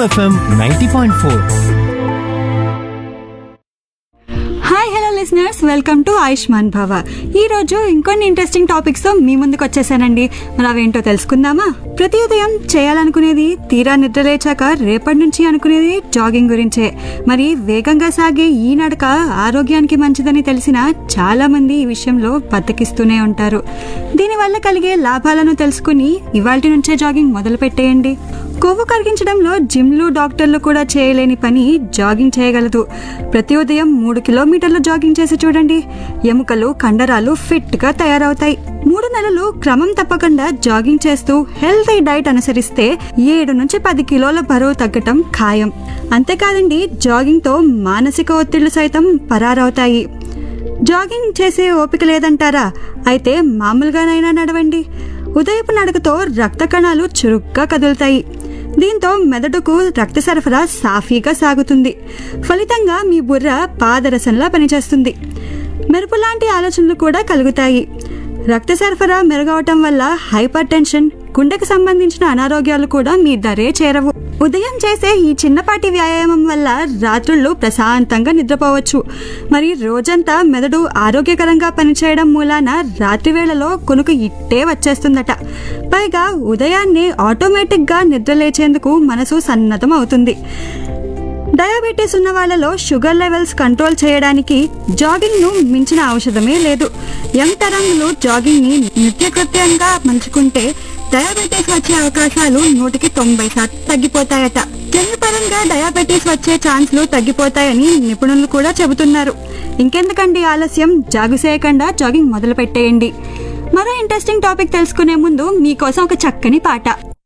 FM ninety point four hi hello listeners welcome to Ayushman Bhava ఈ రోజు ఇంకొన్ని ఇంట్రెస్టింగ్ టాపిక్స్ తో మీ ముందుకు వచ్చేసానండి మరి అవేంటో తెలుసుకుందామా ప్రతి ఉదయం చేయాలనుకునేది తీరా నిద్ర లేచాక రేపటి నుంచి అనుకునేది జాగింగ్ గురించే మరి వేగంగా సాగే ఈ నడక ఆరోగ్యానికి మంచిదని తెలిసిన చాలా మంది ఈ విషయంలో బద్దకిస్తూనే ఉంటారు దీనివల్ల కలిగే లాభాలను తెలుసుకుని ఇవాల్టి నుంచే జాగింగ్ మొదలు పెట్టేయండి కొవ్వు కరిగించడంలో జిమ్లు డాక్టర్లు కూడా చేయలేని పని జాగింగ్ చేయగలదు ప్రతి ఉదయం మూడు కిలోమీటర్లు జాగింగ్ చేసి చూడండి ఎముకలు కండరాలు ఫిట్ గా తయారవుతాయి మూడు నెలలు క్రమం తప్పకుండా జాగింగ్ చేస్తూ హెల్తీ డైట్ అనుసరిస్తే ఏడు నుంచి పది కిలోల బరువు తగ్గటం ఖాయం అంతేకాదండి జాగింగ్ తో మానసిక ఒత్తిళ్లు సైతం పరారవుతాయి జాగింగ్ చేసే ఓపిక లేదంటారా అయితే మామూలుగానైనా నడవండి ఉదయపు నడకతో రక్త కణాలు చురుగ్గా కదులుతాయి దీంతో మెదడుకు రక్త సరఫరా సాఫీగా సాగుతుంది ఫలితంగా మీ బుర్ర పాదరసంలా పనిచేస్తుంది మెరుపు లాంటి ఆలోచనలు కూడా కలుగుతాయి రక్త సరఫరా మెరుగవటం వల్ల హైపర్ టెన్షన్ గుండెకు సంబంధించిన అనారోగ్యాలు కూడా మీ దరే చేరవు ఉదయం చేసే ఈ చిన్నపాటి వ్యాయామం వల్ల రాత్రుళ్ళు ప్రశాంతంగా నిద్రపోవచ్చు మరి రోజంతా మెదడు ఆరోగ్యకరంగా పనిచేయడం మూలాన రాత్రి వేళలో కొనుకు ఇట్టే వచ్చేస్తుందట పైగా ఉదయాన్నే ఆటోమేటిక్గా నిద్ర లేచేందుకు మనసు సన్నద్ధం అవుతుంది డయాబెటీస్ ఉన్న వాళ్ళలో షుగర్ లెవెల్స్ కంట్రోల్ చేయడానికి జాగింగ్ ను మించిన ఔషధమే లేదు యంగ్ తరంగులు జాగింగ్ ని నిత్యకృత్యంగా మంచుకుంటే డయాబెటీస్ వచ్చే అవకాశాలు నూటికి తొంభై శాతం తగ్గిపోతాయట జన్యుపరంగా డయాబెటీస్ వచ్చే ఛాన్స్లు తగ్గిపోతాయని నిపుణులు కూడా చెబుతున్నారు ఇంకెందుకండి ఆలస్యం జాగు చేయకుండా జాగింగ్ మొదలు పెట్టేయండి మరో ఇంట్రెస్టింగ్ టాపిక్ తెలుసుకునే ముందు మీకోసం ఒక చక్కని పాట